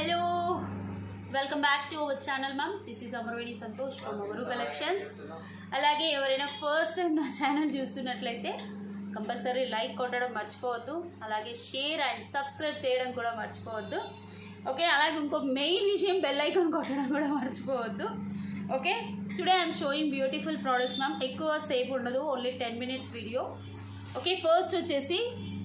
Hello welcome back to our channel ma'am this is Amarveni Santosh from Amaru collections అలాగే ఎవరైనా first time నా channel చూస్తున్నట్లయితే compulsory like కొట్టడం మర్చిపోవద్దు అలాగే షేర్ అండ్ సబ్స్క్రైబ్ చేయడం కూడా మర్చిపోవద్దు ఓకే అలాగే ఇంకో మెయిన్ విషయం బెల్ ఐకాన్ కొట్టడం కూడా మర్చిపోవద్దు okay today I'm showing beautiful products ma'am ఎక్కువ సేపు ఉండదు only ten minutes video okay first వచ్చేసి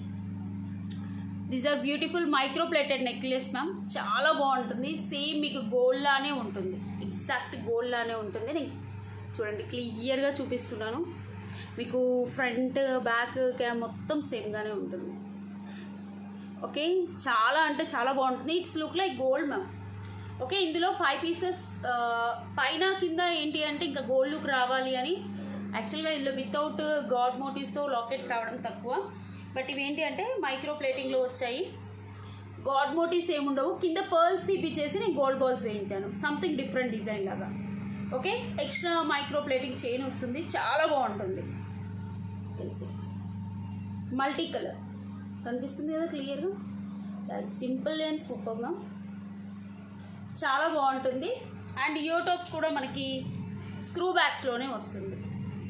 these are beautiful micro plated necklace ma'am చాలా బాగుంటుంది సేమ్ మీకు గోల్డ్ లానే ఉంటుంది ఎగ్జాక్ట్ గోల్డ్ లానే ఉంటుంది నేను చూడండి క్లియర్గా చూపిస్తున్నాను మీకు ఫ్రంట్ బ్యాక్ క్యామ్ మొత్తం సేమ్గానే ఉంటుంది ఓకే చాలా అంటే చాలా బాగుంటుంది it's look like gold ma'am okay ఇందులో ఫైవ్ పీసెస్ పైన కింద ఏంటి అంటే ఇంకా గోల్డ్ లుక్ రావాలి అని యాక్చువల్గా ఇందులో వితౌట్ గాడ్ మోటివ్స్తో లాకెట్స్ రావడం తక్కువ బట్ ఇవేంటి అంటే మైక్రో ప్లేటింగ్లో వచ్చాయి గాడ్ మోటివ్స్ ఏముండవు కింద పర్ల్స్ తీపిచ్చేసి నేను గోల్డ్ బాల్స్ వేయించాను సంథింగ్ డిఫరెంట్ డిజైన్ లాగా okay extra micro plating chain వస్తుంది చాలా బాగుంటుంది తెలిసి మల్టీ కలర్ కనిపిస్తుంది కదా క్లియర్గా సింపుల్ అండ్ సూపర్గా చాలా బాగుంటుంది అండ్ ఇయో టాప్స్ కూడా మనకి స్క్రూ బ్యాగ్స్లోనే వస్తుంది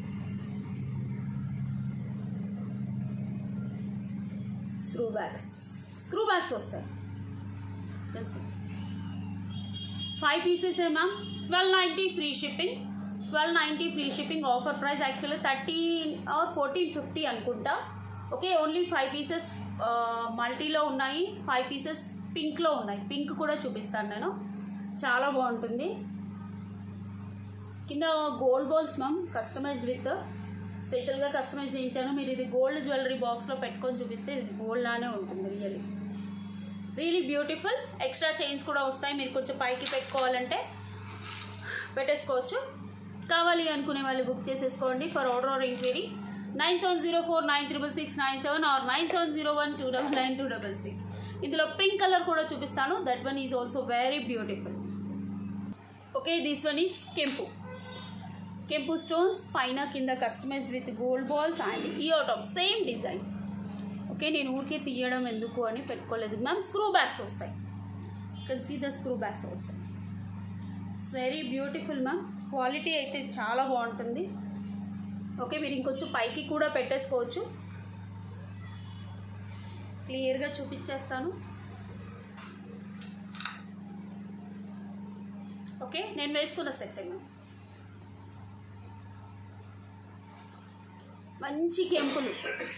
స్క్రూ బ్యాగ్స్ స్క్రూ బ్యాగ్స్ వస్తాయి తెలుసు ఫైవ్ పీసెస్ ఏ ma'am twelve ninety free shipping twelve ninety free shipping offer price actually thirteen or fourteen fifty అనుకుంటా ఓకే ఓన్లీ ఫైవ్ పీసెస్ మల్టీలో ఉన్నాయి ఫైవ్ పీసెస్ పింక్లో ఉన్నాయి పింక్ కూడా చూపిస్తాను నేను చాలా బాగుంటుంది కింద gold balls ma'am customized with స్పెషల్గా కస్టమైజ్ చేయించాను మీరు ఇది గోల్డ్ జ్యువెలరీ బాక్స్లో పెట్టుకొని చూపిస్తే ఇది గోల్డ్ లానే ఉంటుంది really really beautiful extra chains కూడా వస్తాయి మీరు కొంచెం పైకి పెట్టుకోవాలంటే పెట్టేసుకోవచ్చు కావాలి అనుకునే వాళ్ళు బుక్ చేసేసుకోండి for order or enquiry nine seven zero four nine triple six nine seven or nine seven zero one two double nine two double six ఇందులో పింక్ కలర్ కూడా చూపిస్తాను that one is also very beautiful okay this one is కెంపు కెంపు stones పైన కింద customized with gold balls and ear top same design okay నేను ఊరికే తీయడం ఎందుకు అని పెట్టుకోలేదు మ్యామ్ స్క్రూ బ్యాగ్స్ వస్తాయి can see the screw backs also it's very beautiful ma'am quality అయితే చాలా బాగుంటుంది ఓకే మీరు ఇంకొంచెం పైకి కూడా పెట్టేసుకోవచ్చు క్లియర్గా చూపించేస్తాను ఓకే నేను వేసుకున్న సెట్ మ్యామ్ మంచి కెంపులు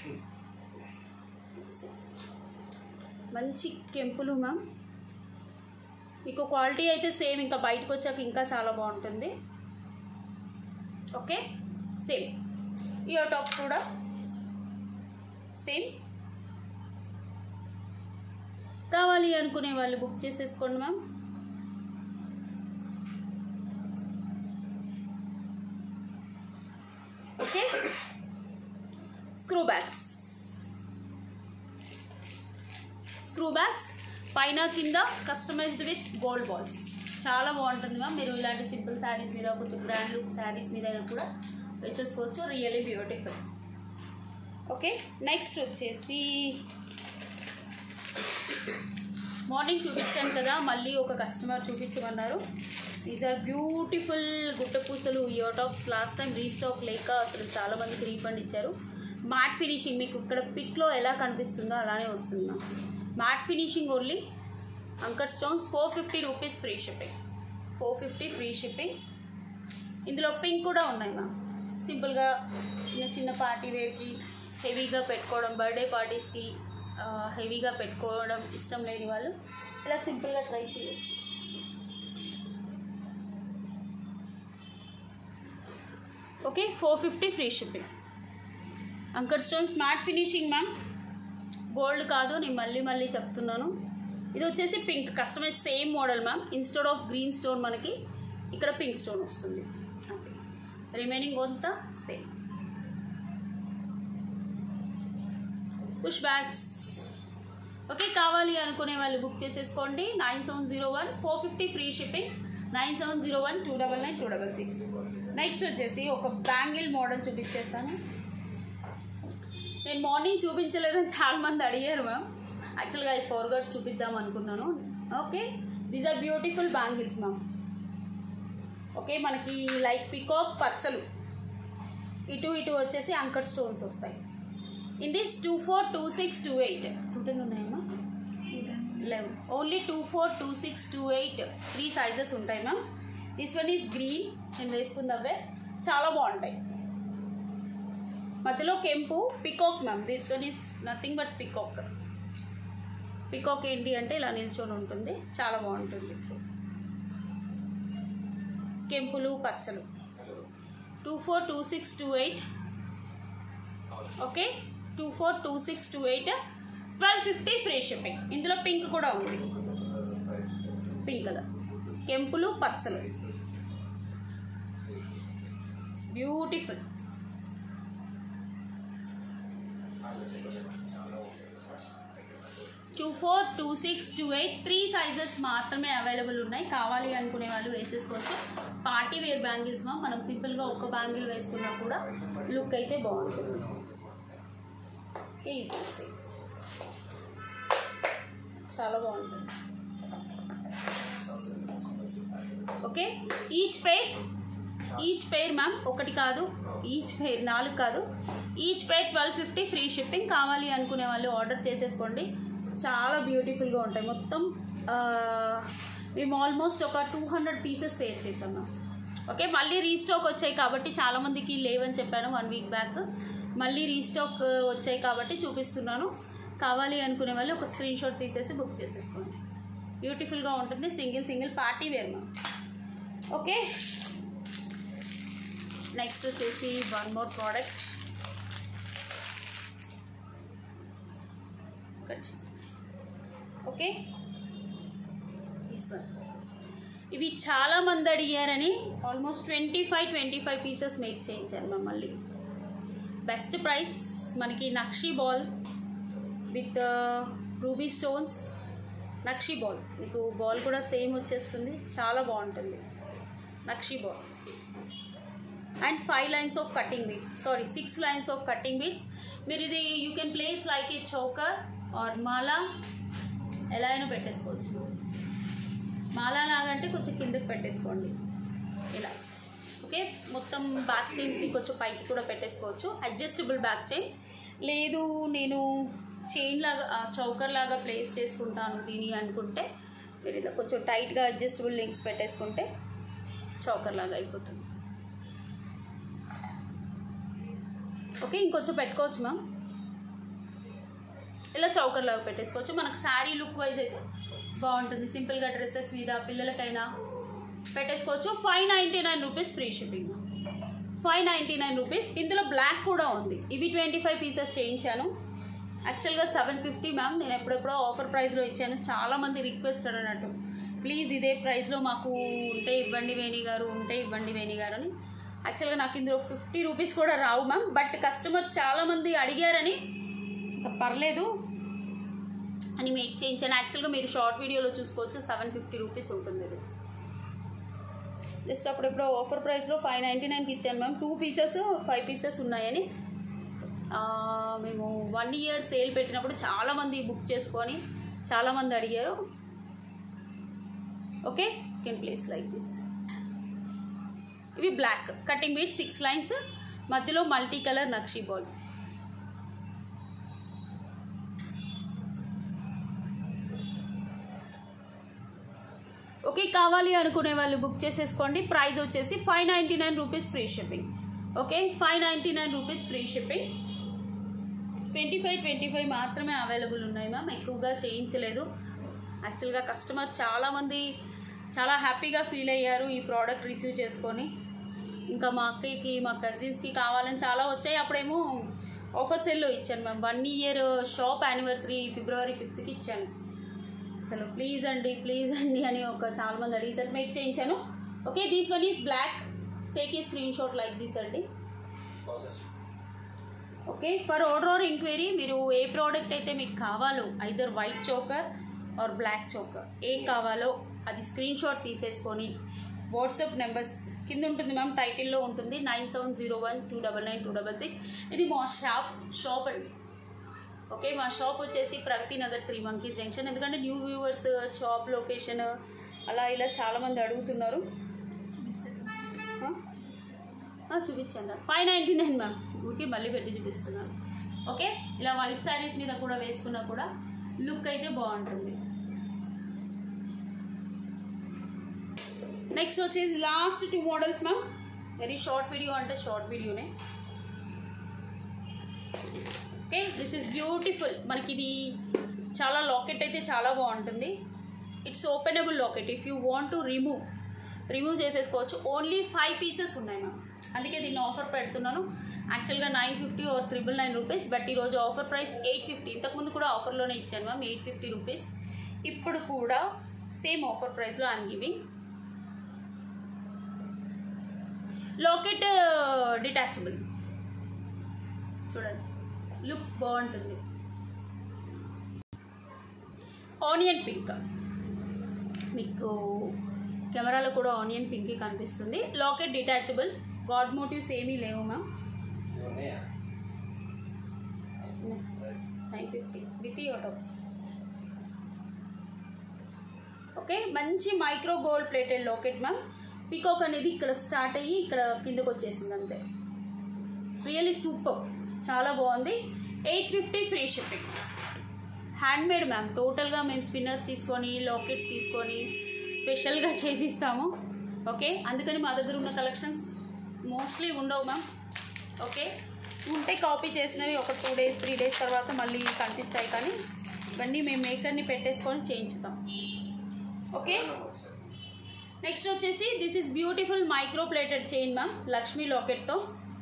మంచి కెంపులు మ్యామ్ మీకు క్వాలిటీ అయితే సేమ్ ఇంకా బయటకు వచ్చాక ఇంకా చాలా బాగుంటుంది ఓకే సేమ్ ఇయర్ టాప్స్ కూడా సేమ్ కావాలి అనుకునే వాళ్ళు బుక్ చేసేసుకోండి ma'am okay screw backs screw backs పైన కింద కస్టమైజ్డ్ విత్ గోల్డ్ బాల్స్ చాలా బాగుంటుంది మ్యామ్ మీరు ఇలాంటి సింపుల్ శారీస్ మీద కొంచెం గ్రాండ్ లుక్ శారీస్ మీద కూడా వేసేసుకోవచ్చు రియల్లీ బ్యూటిఫుల్ ఓకే నెక్స్ట్ వచ్చేసి మార్నింగ్ చూపించాను కదా మళ్ళీ ఒక కస్టమర్ చూపించమన్నారు దీస్ ఆర్ బ్యూటిఫుల్ గుట్ట పూసలు ear tops last time restock లేక అసలు చాలామందికి రీఫండ్ ఇచ్చారు మ్యాట్ ఫినిషింగ్ మీకు ఇక్కడ పిక్లో ఎలా కనిపిస్తుందో అలానే వస్తుంది మ్యాట్ ఫినిషింగ్ ఓన్లీ అంకర్ stones four fifty rupees free shipping four fifty free shipping ఇందులో పింక్ కూడా ఉన్నాయి మ్యామ్ సింపుల్గా చిన్న చిన్న పార్టీ వేర్కి హెవీగా పెట్టుకోవడం బర్త్డే పార్టీస్కి హెవీగా పెట్టుకోవడం ఇష్టం లేని వాళ్ళు ఇలా సింపుల్గా ట్రై చేయొచ్చు okay four fifty free shipping అంకర్ stones matte finishing ma'am gold కాదు నేను మళ్ళీ మళ్ళీ చెప్తున్నాను ఇది వచ్చేసి pink customize same model ma'am instead of green stone మనకి ఇక్కడ పింక్ స్టోన్ వస్తుంది రిమైనింగ్ అంతా సేమ్ పుష్ బ్యాగ్స్ ఓకే కావాలి అనుకునే వాళ్ళు బుక్ చేసేసుకోండి nine seven zero one four fifty free shipping nine seven zero one two double nine two double six next వచ్చేసి ఒక బ్యాంగిల్ మోడల్ చూపించేస్తాను నేను మార్నింగ్ చూపించలేదని చాలా మంది అడిగారు మ్యామ్ యాక్చువల్గా అది ఫోర్గట్ చూపిద్దాం అనుకున్నాను okay these are beautiful bangles ma'am okay మనకి లైక్ పికాక్ పచ్చలు ఇటు ఇటు వచ్చేసి అంకర్ స్టోన్స్ వస్తాయి in this two four two six two eight two ten ఉన్నాయమ్మా eleven only two four two six two eight three sizes ఉంటాయి ma'am this one is green నేను వేసుకున్నవే చాలా బాగుంటాయి మధ్యలో కెంపు peacock ma'am this one is nothing but peacock peacock ఏంటి అంటే ఇలా నిల్చొని ఉంటుంది చాలా బాగుంటుంది కెంపులు పచ్చలు two four two six two eight okay two four two six two eight twelve fifty free shipping ఇందులో పింక్ కూడా ఉంది పింక్ కలర్ కెంపులు పచ్చలు beautiful two four two six two eight three sizes మాత్రమే అవైలబుల్ ఉన్నాయి కావాలి అనుకునే వాళ్ళు వేసేసుకోవచ్చు పార్టీ వేర్ బ్యాంగిల్స్ మా మనం సింపుల్గా ఒక బ్యాంగిల్ వేసుకున్నా కూడా లుక్ అయితే బాగుంటుంది ఓకే ఇది చూసి చాలా బాగుంటుంది okay each pair each pair ma'am ఒకటి కాదు ఈచ్ పేర్ నాలుగు కాదు each pair twelve fifty free shipping కావాలి అనుకునే వాళ్ళు ఆర్డర్ చేసేసుకోండి చాలా బ్యూటిఫుల్గా ఉంటాయి మొత్తం ఆ, మేము ఆల్మోస్ట్ ఒక టూ హండ్రెడ్ పీసెస్ సేల్ చేసాం మ్యామ్ ఓకే మళ్ళీ రీస్టాక్ వచ్చాయి కాబట్టి చాలామందికి లేవని చెప్పాను వన్ వీక్ బ్యాక్ మళ్ళీ రీస్టాక్ వచ్చాయి కాబట్టి చూపిస్తున్నాను కావాలి అనుకునే వాళ్ళు ఒక స్క్రీన్ షాట్ తీసేసి బుక్ చేసేసుకోండి బ్యూటిఫుల్గా ఉంటుంది single single party wear ma'am okay next వచ్చేసి one more product okay one ఇవి చాలా మంది అడిగారని almost twenty five twenty five pieces make చేయించారు మమ్మల్ని బెస్ట్ ప్రైస్ మనకి nakshi ball with ruby stones nakshi ball మీకు బాల్ కూడా సేమ్ వచ్చేస్తుంది చాలా బాగుంటుంది nakshi ball and five lines of cutting beads sorry six lines of cutting beads మీరు ఇది you can place like a choker are మాలా ఎలా అయినా పెట్టేసుకోవచ్చు మాలా లాగంటే కొంచెం కిందకి పెట్టేసుకోండి ఇలా ఓకే మొత్తం బ్యాక్ చైన్స్ కొంచెం పైకి కూడా పెట్టేసుకోవచ్చు అడ్జస్టబుల్ బ్యాక్ చైన్ లేదు నేను చైన్ లాగా చౌకర్ లాగా ప్లేస్ చేసుకుంటాను దీని అనుకుంటే మీరు ఇలా కొంచెం టైట్గా అడ్జస్టబుల్ లింక్స్ పెట్టేసుకుంటే చౌకర్ లాగా అయిపోతుంది ఓకే ఇంకొంచెం పెట్టుకోవచ్చు మ్యామ్ ఇలా చౌకర్ లాగా పెట్టేసుకోవచ్చు మనకు శారీ లుక్ వైజ్ అయితే బాగుంటుంది సింపుల్గా డ్రెస్సెస్ మీద పిల్లలకైనా పెట్టేసుకోవచ్చు five ninety nine rupees free shipping five ninety nine rupees ఇందులో బ్లాక్ కూడా ఉంది ఇవి ట్వంటీ ఫైవ్ పీసెస్ చేయించాను యాక్చువల్గా సెవెన్ ఫిఫ్టీ మ్యామ్ నేను ఎప్పుడెప్పుడో ఆఫర్ ప్రైస్లో ఇచ్చాను చాలామంది రిక్వెస్ట్ అన్నట్టు ప్లీజ్ ఇదే ప్రైస్లో మాకు ఉంటే ఇవ్వండి వేణి గారు ఉంటే ఇవ్వండి వేణి గారు అని యాక్చువల్గా నాకు ఇందులో ఫిఫ్టీ రూపీస్ కూడా రావు మ్యామ్ బట్ కస్టమర్స్ చాలామంది అడిగారని ఇంకా పర్లేదు అని మేక్ చేయించాను యాక్చువల్గా మీరు షార్ట్ వీడియోలో చూసుకోవచ్చు సెవెన్ ఫిఫ్టీ రూపీస్ ఉంటుంది ఇది జస్ట్ అప్పుడెప్పుడు ఆఫర్ ప్రైస్లో ఫైవ్ నైంటీ నైన్కి ఇచ్చాను ma'am two pieces five pieces ఉన్నాయని ఆ, మేము వన్ ఇయర్ సేల్ పెట్టినప్పుడు చాలామంది బుక్ చేసుకొని చాలామంది అడిగారు okay can place like this ఇవి black cutting bead six lines మధ్యలో multi colour nakshi ball okay కావాలి అనుకునే వాళ్ళు బుక్ చేసేసుకోండి ప్రైస్ వచ్చేసి five ninety nine rupees free shipping okay five ninety nine rupees free shipping twenty five twenty five మాత్రమే available ఉన్నాయి ma'am ఎక్కువగా చేయించలేదు యాక్చువల్గా కస్టమర్ చాలామంది చాలా హ్యాపీగా ఫీల్ అయ్యారు ఈ ప్రోడక్ట్ రిసీవ్ చేసుకొని ఇంకా మా అక్కయ్యకి మా కజిన్స్కి కావాలని చాలా వచ్చాయి అప్పుడేమో ఆఫర్ సెల్లో ఇచ్చాను ma'am one year shop anniversary February ఫిఫ్త్కి ఇచ్చాను అసలు ప్లీజ్ అండి ప్లీజ్ అండి అని ఒక చాలా మంది అడిగేసరికి మేక్ చేయించాను okay these one is black take a screenshot like this అండి okay for order or enquiry మీరు ఏ ప్రోడక్ట్ అయితే మీకు కావాలో either white choker or black choker ఏ కావాలో అది స్క్రీన్ షాట్ తీసేసుకొని వాట్సాప్ నెంబర్స్ కింద ఉంటుంది మ్యామ్ టైటిల్లో ఉంటుంది nine seven zero one two double nine two double six ఇది మా షాప్ షాప్ అండి ఓకే మా షాప్ వచ్చేసి Pragathi Nagar three monkeys junction ఎందుకంటే న్యూ వ్యూవర్స్ షాప్ లొకేషన్ అలా ఇలా చాలామంది అడుగుతున్నారు ఆ? ఆ, చూపించండి ఫైవ్ నైంటీ నైన్ మ్యామ్ ఊరికి మళ్ళీ పెట్టి చూపిస్తున్నాను ఓకే ఇలా వైట్ శారీస్ మీద కూడా వేసుకున్నా కూడా లుక్ అయితే బాగుంటుంది నెక్స్ట్ వచ్చేసి last two models ma'am very short video అంటే షార్ట్ వీడియోనే ఓకే దిస్ ఇస్ బ్యూటిఫుల్ మనకి ఇది చాలా లాకెట్ అయితే చాలా బాగుంటుంది it's openable locket if you want to remove remove చేసేసుకోవచ్చు ఓన్లీ ఫైవ్ పీసెస్ ఉన్నాయి మ్యామ్ అందుకే దీన్ని ఆఫర్ పెడుతున్నాను యాక్చువల్గా nine fifty or triple nine rupees but ఈరోజు ఆఫర్ ప్రైస్ ఎయిట్ ఫిఫ్టీ ఇంతకుముందు కూడా ఆఫర్లోనే ఇచ్చాను మ్యామ్ ఎయిట్ ఫిఫ్టీ రూపీస్ ఇప్పుడు కూడా సేమ్ ఆఫర్ ప్రైస్లో ఐమ్ గివింగ్ లాకెట్ డిటాచబుల్ చూడండి లుక్ బాగుంటుంది ఆనియన్ పింక్ మీకు కెమెరాలో కూడా ఆనియన్ పింక్ కనిపిస్తుంది లాకెట్ డిటాచబుల్ గాడ్ మోటివ్స్ ఏమీ లేవు ma'am nine fifty with tops okay మంచి micro gold plated locket ma'am peacock అనేది ఇక్కడ స్టార్ట్ అయ్యి ఇక్కడ కిందకు వచ్చేసింది అంతే రియలీ సూపర్ చాలా బాగుంది eight fifty free shipping handmade ma'am టోటల్గా మేము స్పిన్నర్స్ తీసుకొని లాకెట్స్ తీసుకొని స్పెషల్గా చేపిస్తాము ఓకే అందుకని మా దగ్గర ఉన్న కలెక్షన్స్ మోస్ట్లీ ఉండవు మ్యామ్ ఓకే ఉంటే కాపీ చేసినవి ఒక టూ డేస్ త్రీ డేస్ తర్వాత మళ్ళీ కనిపిస్తాయి కానీ ఇవన్నీ మేము మేకర్ని పెట్టేసుకొని చేయించుతాం ఓకే నెక్స్ట్ వచ్చేసి this is beautiful micro plated chain ma'am Lakshmi లాకెట్తో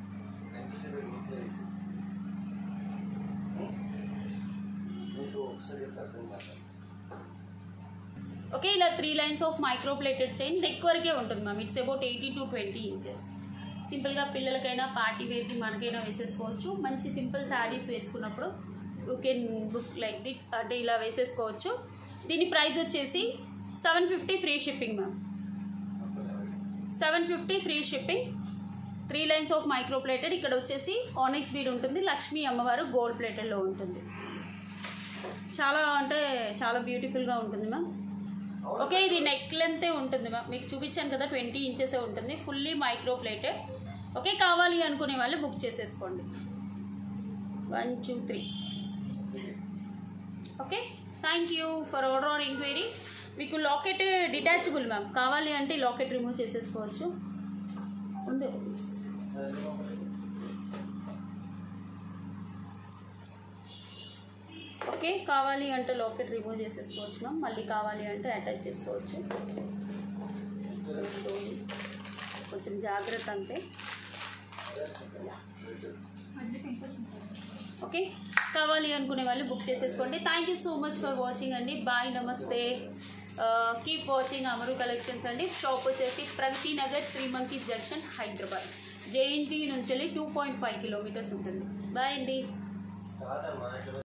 ఓకే ఇలా three lines of micro plated chain neck వరకే ఉంటుంది ma'am it's about eighty to twenty inches సింపుల్గా పిల్లలకైనా పార్టీ వేర్కి మనకైనా వేసేసుకోవచ్చు మంచి సింపుల్ శారీస్ వేసుకున్నప్పుడు you can book like that అంటే ఇలా వేసేసుకోవచ్చు దీని ప్రైస్ వచ్చేసి seven fifty free shipping ma'am seven fifty free shipping three lines of micro plated ఇక్కడ వచ్చేసి ఆనిక్స్ బీడ్ ఉంటుంది లక్ష్మీ అమ్మవారు గోల్డ్ ప్లేటెడ్లో ఉంటుంది చాలా అంటే చాలా బ్యూటిఫుల్గా ఉంటుంది మ్యామ్ ఓకే ఇది నెక్ లెంతే ఉంటుంది మ్యామ్ మీకు చూపించాను కదా ట్వంటీ ఇంచెసే ఉంటుంది ఫుల్లీ మైక్రో ప్లేటెడ్ ఓకే కావాలి అనుకునే వాళ్ళు బుక్ చేసేసుకోండి one two three okay thank you for order or enquiry మీకు లాకెట్ డిటాచబుల్ మ్యామ్ కావాలి అంటే లాకెట్ రిమూవ్ చేసేసుకోవచ్చు ఉంది ఓకే కావాలి అంటే లాకెట్ రిమూవ్ చేసేసుకోవచ్చు మ్యామ్ మళ్ళీ కావాలి అంటే అటాచ్ చేసుకోవచ్చు కొంచెం జాగ్రత్త అంతే ఓకే కావాలి అనుకునే వాళ్ళు బుక్ చేసేసుకోండి thank you so much for watching అండి బాయ్ నమస్తే కీప్ వాచింగ్ అమరు కలెక్షన్స్ అండి షాప్ వచ్చేసి Pragathi Nagar three monkeys junction Hyderabad JNT నుంచి టూ పాయింట్ ఫైవ్ కిలోమీటర్స్ ఉంటుంది బాయ్ అండి